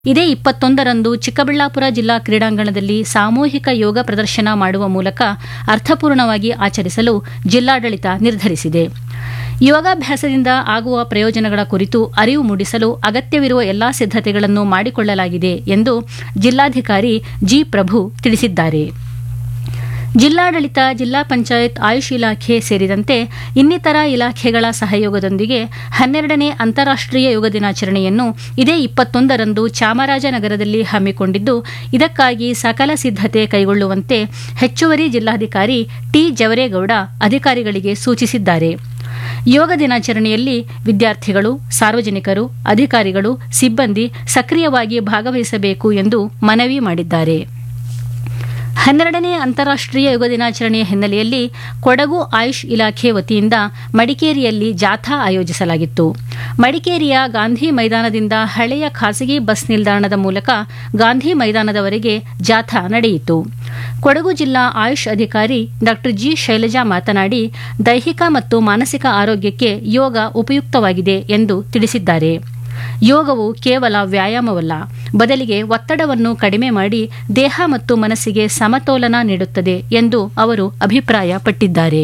ಇದೇ ಇಪ್ಪತ್ತೊಂದರಂದು ಚಿಕ್ಕಬಳ್ಳಾಪುರ ಜಿಲ್ಲಾ ಕ್ರೀಡಾಂಗಣದಲ್ಲಿ ಸಾಮೂಹಿಕ ಯೋಗ ಪ್ರದರ್ಶನ ಮಾಡುವ ಮೂಲಕ ಅರ್ಥಪೂರ್ಣವಾಗಿ ಆಚರಿಸಲು ಜಿಲ್ಲಾಡಳಿತ ನಿರ್ಧರಿಸಿದೆ ಯೋಗಾಭ್ಯಾಸದಿಂದ ಆಗುವ ಪ್ರಯೋಜನಗಳ ಕುರಿತು ಅರಿವು ಮೂಡಿಸಲು ಅಗತ್ಯವಿರುವ ಎಲ್ಲಾ ಸಿದ್ದತೆಗಳನ್ನು ಮಾಡಿಕೊಳ್ಳಲಾಗಿದೆ ಎಂದು ಜಿಲ್ಲಾಧಿಕಾರಿ ಜಿ ಪ್ರಭು ತಿಳಿಸಿದ್ದಾರೆ ಜಿಲ್ಲಾಡಳಿತ ಜಿಲ್ಲಾ ಪಂಚಾಯತ್ ಆಯುಷ್ ಇಲಾಖೆ ಸೇರಿದಂತೆ ಇನ್ನಿತರ ಇಲಾಖೆಗಳ ಸಹಯೋಗದೊಂದಿಗೆ ಹನ್ನೆರಡನೇ ಅಂತಾರಾಷ್ಟೀಯ ಯೋಗ ದಿನಾಚರಣೆಯನ್ನು ಇದೇ ಇಪ್ಪತ್ತೊಂದರಂದು ಚಾಮರಾಜನಗರದಲ್ಲಿ ಹಮ್ಮಿಕೊಂಡಿದ್ದು ಇದಕ್ಕಾಗಿ ಸಕಲ ಸಿದ್ದತೆ ಕೈಗೊಳ್ಳುವಂತೆ ಹೆಚ್ಚುವರಿ ಜಿಲ್ಲಾಧಿಕಾರಿ ಟಿ ಜವರೇಗೌಡ ಅಧಿಕಾರಿಗಳಿಗೆ ಸೂಚಿಸಿದ್ದಾರೆ ಯೋಗ ದಿನಾಚರಣೆಯಲ್ಲಿ ವಿದ್ಯಾರ್ಥಿಗಳು ಸಾರ್ವಜನಿಕರು ಅಧಿಕಾರಿಗಳು ಸಿಬ್ಬಂದಿ ಸಕ್ರಿಯವಾಗಿ ಭಾಗವಹಿಸಬೇಕು ಎಂದು ಮನವಿ ಮಾಡಿದ್ದಾರೆ ಹನ್ನೆರಡನೇ ಅಂತಾರಾಷ್ಟೀಯ ಯೋಗ ದಿನಾಚರಣೆಯ ಹಿನ್ನೆಲೆಯಲ್ಲಿ ಕೊಡಗು ಆಯುಷ್ ಇಲಾಖೆ ವತಿಯಿಂದ ಮಡಿಕೇರಿಯಲ್ಲಿ ಜಾಥಾ ಆಯೋಜಿಸಲಾಗಿತ್ತು ಮಡಿಕೇರಿಯ ಗಾಂಧಿ ಮೈದಾನದಿಂದ ಹಳೆಯ ಖಾಸಗಿ ಬಸ್ ನಿಲ್ದಾಣದ ಮೂಲಕ ಗಾಂಧಿ ಮೈದಾನದವರೆಗೆ ಜಾಥಾ ನಡೆಯಿತು ಕೊಡಗು ಜಿಲ್ಲಾ ಆಯುಷ್ ಅಧಿಕಾರಿ ಡಾ ಜಿ ಶೈಲಜಾ ಮಾತನಾಡಿ ದೈಹಿಕ ಮತ್ತು ಮಾನಸಿಕ ಆರೋಗ್ಯಕ್ಕೆ ಯೋಗ ಉಪಯುಕ್ತವಾಗಿದೆ ಎಂದು ತಿಳಿಸಿದ್ದಾರೆ ಯೋಗವು ಕೇವಲ ವ್ಯಾಯಾಮವಲ್ಲ ಬದಲಿಗೆ ಒತ್ತಡವನ್ನು ಕಡಿಮೆ ಮಾಡಿ ದೇಹ ಮತ್ತು ಮನಸ್ಸಿಗೆ ಸಮತೋಲನ ನೀಡುತ್ತದೆ ಎಂದು ಅವರು ಅಭಿಪ್ರಾಯಪಟ್ಟಿದ್ದಾರೆ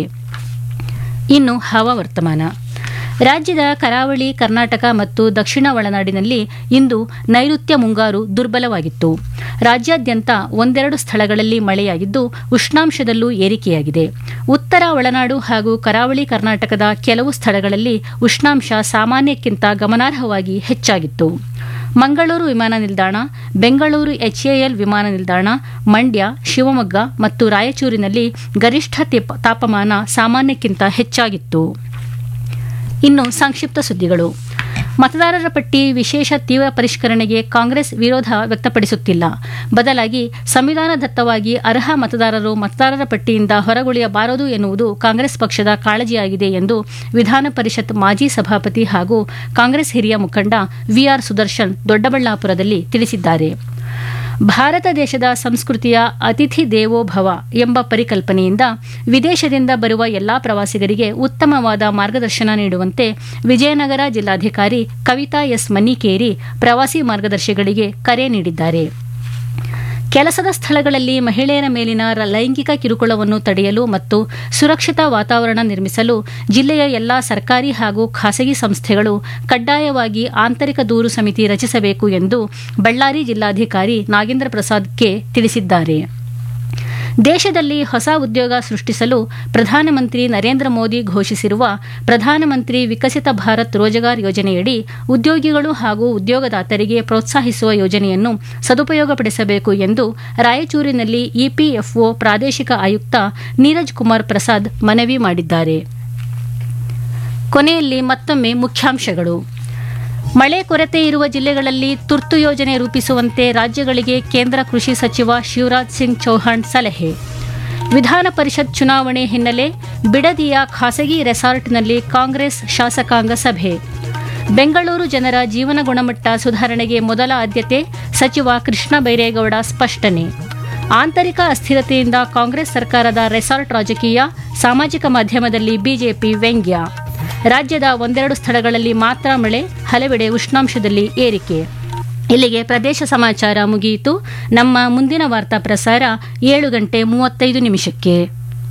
ಇನ್ನು ಹವಾವರ್ತಮಾನ ರಾಜ್ಯದ ಕರಾವಳಿ ಕರ್ನಾಟಕ ಮತ್ತು ದಕ್ಷಿಣ ಒಳನಾಡಿನಲ್ಲಿ ಇಂದು ನೈಋತ್ಯ ಮುಂಗಾರು ದುರ್ಬಲವಾಗಿತ್ತು ರಾಜ್ಯಾದ್ಯಂತ ಒಂದೆರಡು ಸ್ಥಳಗಳಲ್ಲಿ ಮಳೆಯಾಗಿದ್ದು ಉಷ್ಣಾಂಶದಲ್ಲೂ ಏರಿಕೆಯಾಗಿದೆ ಉತ್ತರ ಒಳನಾಡು ಹಾಗೂ ಕರಾವಳಿ ಕರ್ನಾಟಕದ ಕೆಲವು ಸ್ಥಳಗಳಲ್ಲಿ ಉಷ್ಣಾಂಶ ಸಾಮಾನ್ಯಕ್ಕಿಂತ ಗಮನಾರ್ಹವಾಗಿ ಹೆಚ್ಚಾಗಿತ್ತು ಮಂಗಳೂರು ವಿಮಾನ ನಿಲ್ದಾಣ ಬೆಂಗಳೂರು ಎಚ್ಎಎಲ್ ವಿಮಾನ ನಿಲ್ದಾಣ ಮಂಡ್ಯ ಶಿವಮೊಗ್ಗ ಮತ್ತು ರಾಯಚೂರಿನಲ್ಲಿ ಗರಿಷ್ಠ ತಾಪಮಾನ ಸಾಮಾನ್ಯಕ್ಕಿಂತ ಹೆಚ್ಚಾಗಿತ್ತು ಇನ್ನು ಸಂಕ್ಷಿಪ್ತ ಸುದ್ದಿಗಳು ಮತದಾರರ ಪಟ್ಟಿ ವಿಶೇಷ ತೀವ್ರ ಪರಿಷ್ಕರಣೆಗೆ ಕಾಂಗ್ರೆಸ್ ವಿರೋಧ ವ್ಯಕ್ತಪಡಿಸುತ್ತಿಲ್ಲ ಬದಲಾಗಿ ಸಂವಿಧಾನದತ್ತವಾಗಿ ಅರ್ಹ ಮತದಾರರು ಮತದಾರರ ಪಟ್ಟಿಯಿಂದ ಹೊರಗುಳಿಯಬಾರದು ಎನ್ನುವುದು ಕಾಂಗ್ರೆಸ್ ಪಕ್ಷದ ಕಾಳಜಿಯಾಗಿದೆ ಎಂದು ವಿಧಾನ ಪರಿಷತ್ ಮಾಜಿ ಸಭಾಪತಿ ಹಾಗೂ ಕಾಂಗ್ರೆಸ್ ಹಿರಿಯ ಮುಖಂಡ ವಿಆರ್ ಸುದರ್ಶನ್ ದೊಡ್ಡಬಳ್ಳಾಪುರದಲ್ಲಿ ತಿಳಿಸಿದ್ದಾರೆ ಭಾರತ ದೇಶದ ಸಂಸ್ಕೃತಿಯ ಅತಿಥಿ ದೇವೋ ಭವ ಎಂಬ ಪರಿಕಲ್ಪನೆಯಿಂದ ವಿದೇಶದಿಂದ ಬರುವ ಎಲ್ಲಾ ಪ್ರವಾಸಿಗರಿಗೆ ಉತ್ತಮವಾದ ಮಾರ್ಗದರ್ಶನ ನೀಡುವಂತೆ ವಿಜಯನಗರ ಜಿಲ್ಲಾಧಿಕಾರಿ ಕವಿತಾ ಎಸ್ ಮನ್ನಿಕೇರಿ ಪ್ರವಾಸಿ ಮಾರ್ಗದರ್ಶಿಗಳಿಗೆ ಕರೆ ನೀಡಿದ್ದಾರೆ ಕೆಲಸದ ಸ್ಥಳಗಳಲ್ಲಿ ಮಹಿಳೆಯರ ಮೇಲಿನ ಲೈಂಗಿಕ ಕಿರುಕುಳವನ್ನು ತಡೆಯಲು ಮತ್ತು ಸುರಕ್ಷಿತ ವಾತಾವರಣ ನಿರ್ಮಿಸಲು ಜಿಲ್ಲೆಯ ಎಲ್ಲಾ ಸರ್ಕಾರಿ ಹಾಗೂ ಖಾಸಗಿ ಸಂಸ್ಥೆಗಳು ಕಡ್ಡಾಯವಾಗಿ ಆಂತರಿಕ ದೂರು ಸಮಿತಿ ರಚಿಸಬೇಕು ಎಂದು ಬಳ್ಳಾರಿ ಜಿಲ್ಲಾಧಿಕಾರಿ ನಾಗೇಂದ್ರ ಪ್ರಸಾದ್ ಕೆ ತಿಳಿಸಿದ್ದಾರೆ ದೇಶದಲ್ಲಿ ಹೊಸ ಉದ್ಯೋಗ ಸೃಷ್ಟಿಸಲು ಪ್ರಧಾನಮಂತ್ರಿ ನರೇಂದ್ರ ಮೋದಿ ಘೋಷಿಸಿರುವ ಪ್ರಧಾನಮಂತ್ರಿ ವಿಕಸಿತ ಭಾರತ್ ರೋಜಗಾರ್ ಯೋಜನೆಯಡಿ ಉದ್ಯೋಗಿಗಳು ಹಾಗೂ ಉದ್ಯೋಗದಾತರಿಗೆ ಪ್ರೋತ್ಸಾಹಿಸುವ ಯೋಜನೆಯನ್ನು ಸದುಪಯೋಗಪಡಿಸಬೇಕು ಎಂದು ರಾಯಚೂರಿನಲ್ಲಿ ಇಪಿಎಫ್ಒ ಪ್ರಾದೇಶಿಕ ಆಯುಕ್ತ ನೀರಜ್ ಕುಮಾರ್ ಪ್ರಸಾದ್ ಮನವಿ ಮಾಡಿದ್ದಾರೆ ಕೊನೆಯಲ್ಲಿ ಮತ್ತೊಮ್ಮೆ ಮುಖ್ಯಾಂಶಗಳು ಮಳೆ ಕೊರತೆ ಇರುವ ಜಿಲ್ಲೆಗಳಲ್ಲಿ ತುರ್ತು ಯೋಜನೆ ರೂಪಿಸುವಂತೆ ರಾಜ್ಯಗಳಿಗೆ ಕೇಂದ್ರ ಕೃಷಿ ಸಚಿವ ಶಿವರಾಜ್ ಸಿಂಗ್ ಚೌಹಾಣ್ ಸಲಹೆ ವಿಧಾನ ಪರಿಷತ್ ಚುನಾವಣೆ ಹಿನ್ನೆಲೆ ಬಿಡದಿಯ ಖಾಸಗಿ ರೆಸಾರ್ಟ್ನಲ್ಲಿ ಕಾಂಗ್ರೆಸ್ ಶಾಸಕಾಂಗ ಸಭೆ ಬೆಂಗಳೂರು ಜನರ ಜೀವನ ಗುಣಮಟ್ಟ ಸುಧಾರಣೆಗೆ ಮೊದಲ ಆದ್ಯತೆ ಸಚಿವ ಕೃಷ್ಣ ಬೈರೇಗೌಡ ಸ್ಪಷ್ಟನೆ ಆಂತರಿಕ ಅಸ್ಥಿರತೆಯಿಂದ ಕಾಂಗ್ರೆಸ್ ಸರ್ಕಾರದ ರೆಸಾರ್ಟ್ ರಾಜಕೀಯ ಸಾಮಾಜಿಕ ಮಾಧ್ಯಮದಲ್ಲಿ ಬಿಜೆಪಿ ವ್ಯಂಗ್ಯ ರಾಜ್ಯದ ಒಂದೆರಡು ಸ್ಥಳಗಳಲ್ಲಿ ಮಾತ್ರ ಮಳೆ ಹಲವೆಡೆ ಉಷ್ಣಾಂಶದಲ್ಲಿ ಏರಿಕೆ ಇಲ್ಲಿಗೆ ಪ್ರದೇಶ ಸಮಾಚಾರ ಮುಗಿಯಿತು ನಮ್ಮ ಮುಂದಿನ ವಾರ್ತಾ ಪ್ರಸಾರ ಏಳು ಗಂಟೆ ಮೂವತ್ತೈದು ನಿಮಿಷಕ್ಕೆ